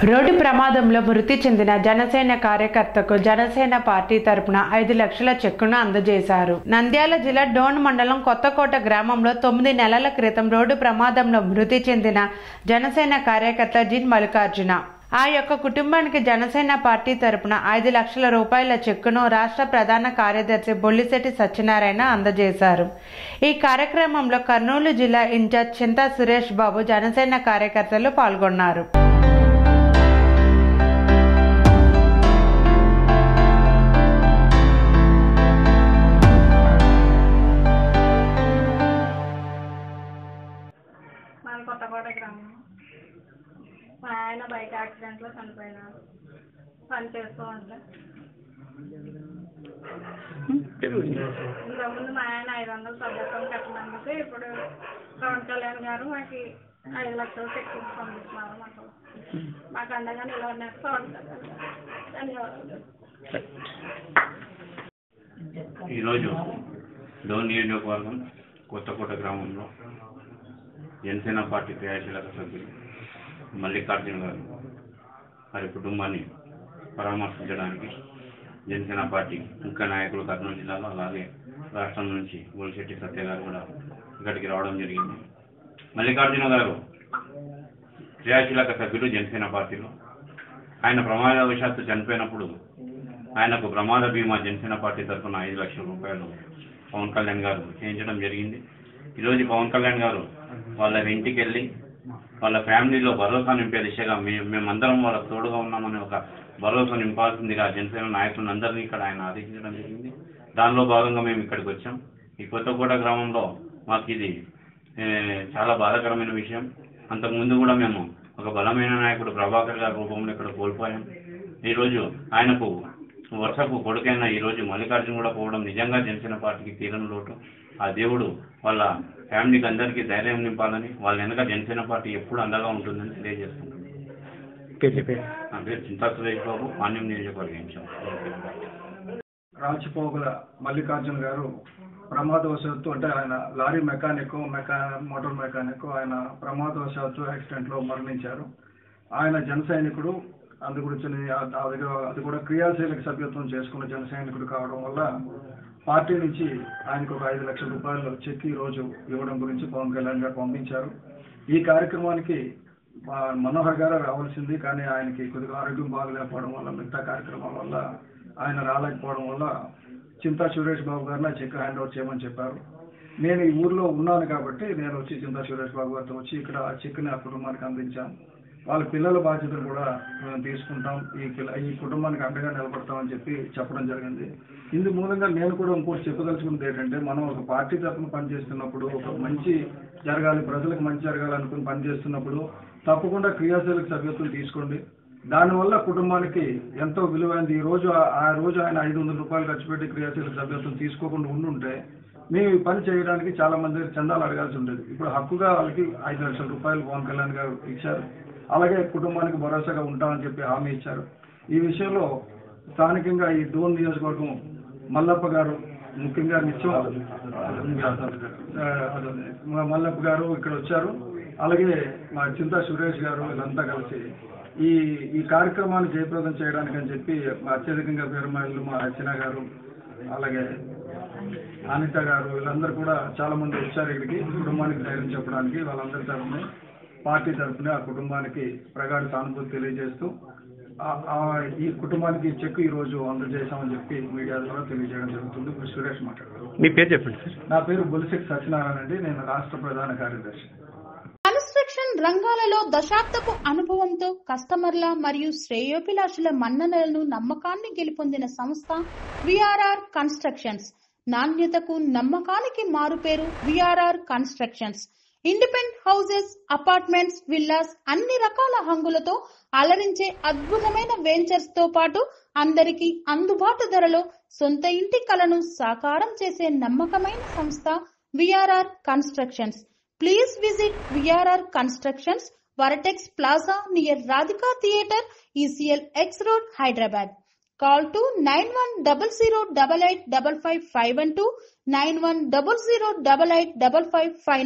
Road ప్రమాదంలో మృతి చెందిన జనసేన కార్యకర్తకు జనసేన పార్టీ తరపున ఐదు లక్షల చెక్కును అందజేశారు నంద్యాల జిల్లా డోన్ మండలం కొత్తకోట గ్రామంలో తొమ్మిది నెలల క్రితం రోడ్డు ప్రమాదంలో మృతి చెందిన జనసేన కార్యకర్త జిన్ మల్లికార్జున ఆ యొక్క కుటుంబానికి జనసేన పార్టీ తరపున ఐదు లక్షల రూపాయల చెక్కును రాష్ట్ర ప్రధాన కార్యదర్శి బొల్లిశెట్టి సత్యనారాయణ అందజేశారు ఈ కార్యక్రమంలో కర్నూలు జిల్లా ఇన్ఛార్జ్ చింతా సురేష్ బాబు జనసేన కార్యకర్తలు పాల్గొన్నారు మన కొత్తకోట గ్రామం మా ఆయన బైక్ యాక్సిడెంట్లో చనిపోయినాడు పని చేస్తూ ఉంటే ఇంతకుముందు మా ఆయన ఐదు వందలు సభ్యత్వం కట్టినందుకు ఇప్పుడు పవన్ కళ్యాణ్ గారు మాకు ఐదు లక్షలు చెక్ పంపిస్తున్నారు మాకు మాకు అండగా నిలబడినట్టు పవన్ కళ్యాణ్ గారు ధన్యవాదాలు ఈరోజు డోన్ నియోజకవర్గం కొత్తకోట గ్రామంలో జనసేన పార్టీ క్రియాశీలక సభ్యులు మల్లికార్జున గారు వారి కుటుంబాన్ని పరామర్శించడానికి జనసేన పార్టీ ముఖ్య నాయకులు కర్నూలు జిల్లాలో అలాగే రాష్ట్రం నుంచి బొలిశెట్టి సత్య గారు కూడా ఇక్కడికి రావడం జరిగింది మల్లికార్జున గారు క్రియాశీలక సభ్యులు జనసేన పార్టీలో ఆయన ప్రమాదవశాత్తు చనిపోయినప్పుడు ఆయనకు ప్రమాద బీమా జనసేన పార్టీ తరఫున ఐదు లక్షల రూపాయలు పవన్ కళ్యాణ్ గారు చేయించడం జరిగింది ఈరోజు పవన్ కళ్యాణ్ గారు వాళ్ళ ఇంటికి వెళ్ళి వాళ్ళ ఫ్యామిలీలో భరోసా నింపే దిశగా మేము మేమందరం వాళ్ళకు తోడుగా ఉన్నామని ఒక భరోసా నింపాల్సిందిగా జనసేన నాయకులను అందరినీ ఇక్కడ ఆయన ఆదేశించడం జరిగింది దానిలో భాగంగా మేము ఇక్కడికి వచ్చాం ఈ కొత్తకోట గ్రామంలో మాకు ఇది ఏ, చాలా బాధాకరమైన విషయం అంతకుముందు కూడా మేము ఒక బలమైన నాయకుడు ప్రభాకర్ గారి రూపంలో ఇక్కడ కోల్పోయాం ఈరోజు ఆయనకు వర్షపు కొడుకైన ఈరోజు మల్లికార్జున కూడా పోవడం నిజంగా జనసేన పార్టీకి తీరని లోటు ఆ దేవుడు వాళ్ళ ఫ్యామిలీకి అందరికీ ధైర్యం నింపాలని వాళ్ళ వెనక జనసేన పార్టీ ఎప్పుడు అండగా ఉంటుందని తెలియజేస్తున్నాను నా పేరు చింతా సురేష్ బాబు మాన్యం నియోజకవర్గం ఇన్ఛార్జ్. జనసేన పార్టీ రాచిపోగుల మల్లికార్జున గారు ప్రమాదవశాత్తు అంటే ఆయన లారీ మెకానిక్ మెకా మోటార్ మెకానిక్ ఆయన ప్రమాదవశాత్తు యాక్సిడెంట్లో మరణించారు ఆయన జన సైనికుడు అందు గురించి అది అది కూడా క్రియాశీలక సభ్యత్వం చేసుకున్న జన సైనికుడు కావడం వల్ల పార్టీ నుంచి ఆయనకు ఒక ఐదు లక్షల రూపాయలు చెక్ ఈ రోజు ఇవ్వడం గురించి పవన్ కళ్యాణ్ గారు పంపించారు ఈ కార్యక్రమానికి ఆ, మనోహర్ గారు రావాల్సింది కానీ ఆయనకి కొద్దిగా ఆరోగ్యం బాగలేకపోవడం వల్ల మిగతా కార్యక్రమాల వల్ల ఆయన రాలేకపోవడం వల్ల చింతా సురేష్ బాబు గారిని ఆ చెక్ హ్యాండ్ ఓవర్ చేయమని చెప్పారు నేను ఈ ఊర్లో ఉన్నాను కాబట్టి నేను వచ్చి చింతా సురేష్ బాబు గారితో వచ్చి ఇక్కడ ఆ చెక్ని ఆ కుటుంబానికి అందించాను వాళ్ళ పిల్లల బాధ్యతలు కూడా మేము తీసుకుంటాం ఈ పిల్ల ఈ కుటుంబానికి అండగా నిలబడతామని చెప్పి చెప్పడం జరిగింది ఇందు మూలంగా నేను కూడా ఇంకోటి చెప్పదలుచుకున్నది ఏంటంటే మనం ఒక పార్టీ తరఫున పనిచేస్తున్నప్పుడు ఒక మంచి జరగాలి ప్రజలకు మంచి జరగాలి అనుకుని పనిచేస్తున్నప్పుడు తప్పకుండా క్రియాశీలక సభ్యత్వం తీసుకోండి దానివల్ల కుటుంబానికి ఎంతో విలువైనది ఈ రోజు ఆ- ఆ రోజు ఆయన ఐదు వందల రూపాయలు ఖర్చు పెట్టి క్రియాశీలక సభ్యత్వం తీసుకోకుండా ఉండుంటే మేము ఈ పని చేయడానికి చాలా మంది చందాలు అడగాల్సి ఉండేది ఇప్పుడు హక్కుగా వాళ్ళకి ఐదు లక్షల రూపాయలు పవన్ కళ్యాణ్ గారు ఇచ్చారు అలాగే కుటుంబానికి భరోసాగా ఉంటామని చెప్పి హామీ ఇచ్చారు ఈ విషయంలో స్థానికంగా ఈ డోన్ నియోజకవర్గం మల్లప్ప గారు ముఖ్యంగా నిత్యం ఆ, అదే, మా మల్లప్ప గారు ఇక్కడ వచ్చారు అలాగే మా చింతా సురేష్ గారు వీళ్ళంతా కలిసి ఈ ఈ కార్యక్రమాన్ని జయప్రదం చేయడానికి అని చెప్పి మా అత్యధికంగా పేరుమాయిలు మా అర్చన గారు అలాగే అనిత గారు వీళ్ళందరూ కూడా చాలా మంది వచ్చారు ఇక్కడికి కుటుంబానికి ధైర్యం చెప్పడానికి వాళ్ళందరి తరఫున పార్టీ తరఫున ఆ కుటుంబానికి ప్రగాఢ సానుభూతి తెలియజేస్తూ ఆ- ఆ ఈ కుటుంబానికి చెక్ ఈ రోజు అందజేశామని చెప్పి మీడియా ద్వారా తెలియజేయడం జరుగుతుంది ఇప్పుడు సురేష్ మాట్లాడారు మీ పేరు చెప్పండి సార్ నా పేరు బొలిశెట్టి సత్యనారాయణ అండి నేను రాష్ట్ర ప్రధాన కార్యదర్శి కన్స్ట్రక్షన్ రంగాలలో దశాబ్దపు అనుభవంతో కస్టమర్ల మరియు శ్రేయోభిలాషుల మన్ననలను నమ్మకాన్ని గెలుపొందిన సంస్థ విఆర్ఆర్ కన్స్ట్రక్షన్స్ నాణ్యతకు నమ్మకానికి మారుపేరు VRR constructions independent houses apartments villas అన్ని రకాల హంగులతో అలరించే అద్భుతమైన వెంచర్స్ తో పాటు అందరికీ అందుబాటు ధరలో సొంత ఇంటి కలను సాకారం చేసే నమ్మకమైన సంస్థ VRR constructions Please visit VRR Constructions, Varatex Plaza near Radhika Theatre, ECL X Road, Hyderabad. Call to 9100885551 91008855